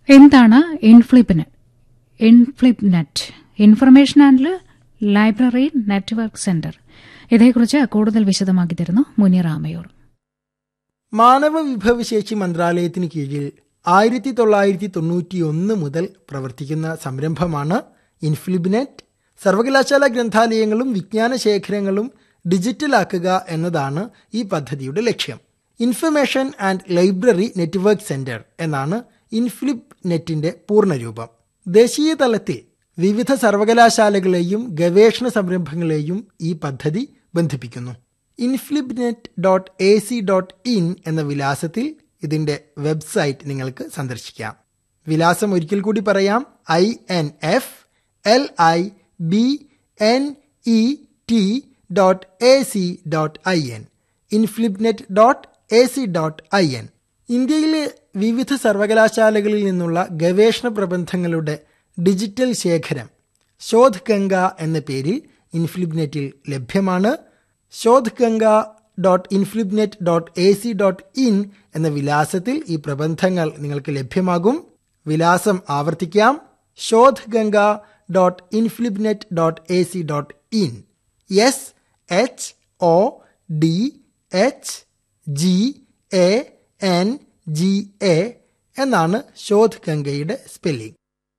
എന്താണ് ഇൻഫ്ലിപ്പിന് INFLIBNET information and library network centre ഇതേക്കുറിച്ച് കൂടുതൽ വിശദമാക്കി തരുന്നു മുനീർ ആമയൂർ മാനവ വിഭവശേഷി മന്ത്രാലയത്തിന് കീഴിൽ ആയിരത്തി തൊള്ളായിരത്തി തൊണ്ണൂറ്റി ഒന്ന് മുതൽ പ്രവർത്തിക്കുന്ന സംരംഭമാണ് ഇൻഫ്ലിബിനെറ്റ് സർവകലാശാല ഗ്രന്ഥാലയങ്ങളും വിജ്ഞാന ശേഖരങ്ങളും ഡിജിറ്റലാക്കുക എന്നതാണ് ഈ പദ്ധതിയുടെ ലക്ഷ്യം information and library network centre എന്നാണ് ഇൻഫ്ലിബ് നെറ്റിന്റെ പൂർണ്ണരൂപം ദേശീയ തലത്തിൽ വിവിധ സർവകലാശാലകളെയും ഗവേഷണ സംരംഭങ്ങളെയും ഈ പദ്ധതി ബന്ധിപ്പിക്കുന്നു INFLIBNET dot A C dot in എന്ന വിലാസത്തിൽ ഇതിന്റെ വെബ്സൈറ്റ് നിങ്ങൾക്ക് സന്ദർശിക്കാം വിലാസം ഒരിക്കൽ കൂടി പറയാം I N F L I B N E T dot A C dot I N INFLIBNET dot A C dot I N ഇന്ത്യയിലെ വിവിധ സർവകലാശാലകളിൽ നിന്നുള്ള ഗവേഷണ പ്രബന്ധങ്ങളുടെ ഡിജിറ്റൽ ശേഖരം ശോധ് ഗംഗ എന്ന പേരിൽ ഇൻഫ്ലിബ്നെറ്റിൽ ലഭ്യമാണ് Shodh Ganga dot INFLIBNET dot A C dot in എന്ന വിലാസത്തിൽ ഈ പ്രബന്ധങ്ങൾ നിങ്ങൾക്ക് ലഭ്യമാകും വിലാസം ആവർത്തിക്കാം Shodh Ganga dot INFLIBNET dot A C dot in S H O D H G A N G A എന്നാണ് ശോധ് ഗംഗയുടെ സ്പെല്ലിംഗ്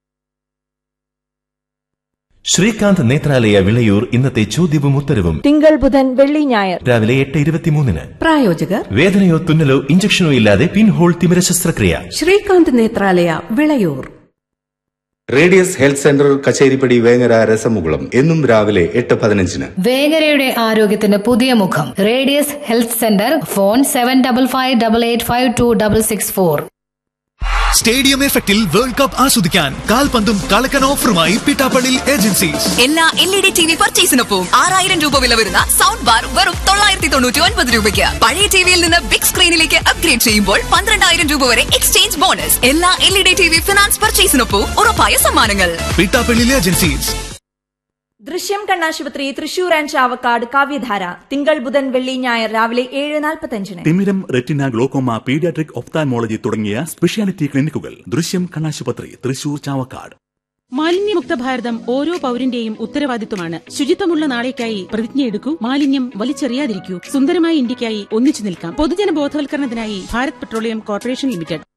ശ്രീകാന്ത് നേത്രാലയ വിളയൂർ ഇന്നത്തെ ചോദ്യവും ഉത്തരവും തിങ്കൾ ബുധൻ വെള്ളി ഞായർ രാവിലെ എട്ട് ഇരുപത്തിമൂന്നിന് പ്രായോജകർ വേദനയോ തുന്നലോ ഇഞ്ചക്ഷനോ ഇല്ലാതെ പിൻഹോൾ തിമിര ശസ്ത്രക്രിയ Srikanth Nethralaya Vilayur radius health centre Kacheripadi Vengara രസമുകുളം എന്നും രാവിലെ എട്ട് പതിനഞ്ചിന് വേങ്ങരയുടെ ആരോഗ്യത്തിന് പുതിയ മുഖം radius health centre phone seven double five double eight five two double six four stadium എഫക്റ്റിൽ വേൾഡ് കപ്പ് ആസ്വദിക്കാൻ കാൽപന്തും കളക്കൻ ഓഫറുമായി പിട്ടാപ്പള്ളി ഏജൻസീസ് എല്ലാ L E D T V പർച്ചേസിനൊപ്പം ആറായിരം രൂപ വില വരുന്ന സൗണ്ട് ബാർ വെറും തൊള്ളായിരത്തി തൊണ്ണൂറ്റി ഒൻപത് രൂപയ്ക്ക് പഴയ ടിവിയിൽ നിന്ന് ബിഗ് സ്ക്രീനിലേക്ക് അപ്ഗ്രേഡ് ചെയ്യുമ്പോൾ പന്ത്രണ്ടായിരം രൂപ വരെ എക്സ്ചേഞ്ച് ബോണസ് എല്ലാ L E D T V finance പർച്ചേസിനൊപ്പം ഉറപ്പായ സമ്മാനങ്ങൾ പിട്ടാപ്പള്ളി ഏജൻസീസ് ദൃശ്യം കണ്ണാശുപത്രി തൃശൂർ ആൻഡ് ചാവക്കാട് കാവ്യധാര തിങ്കൾ ബുധൻ വെള്ളി ഞായർ രാവിലെ ഏഴ് നാൽപ്പത്തഞ്ചിന് തിമിരം റെറ്റിന ഗ്ലോക്കോമ പീഡിയാട്രിക് ഒപ്താൻമോളജി തുടങ്ങിയ സ്പെഷ്യാലിറ്റി ക്ലിനിക്കുകൾ ദൃശ്യം കണ്ണാശുപത്രി തൃശൂർ ചാവക്കാട് മാലിന്യമുക്ത ഭാരതം ഓരോ പൗരന്റെയും ഉത്തരവാദിത്വമാണ് ശുചിത്വമുള്ള നാളേക്കായി പ്രതിജ്ഞയെടുക്കൂ മാലിന്യം വലിച്ചെറിയാതിരിക്കൂ സുന്ദരമായ ഇന്ത്യക്കായി ഒന്നിച്ചു നിൽക്കാം പൊതുജന ബോധവൽക്കരണത്തിനായി ഭാരത് പെട്രോളിയം കോർപ്പറേഷൻ ലിമിറ്റഡ്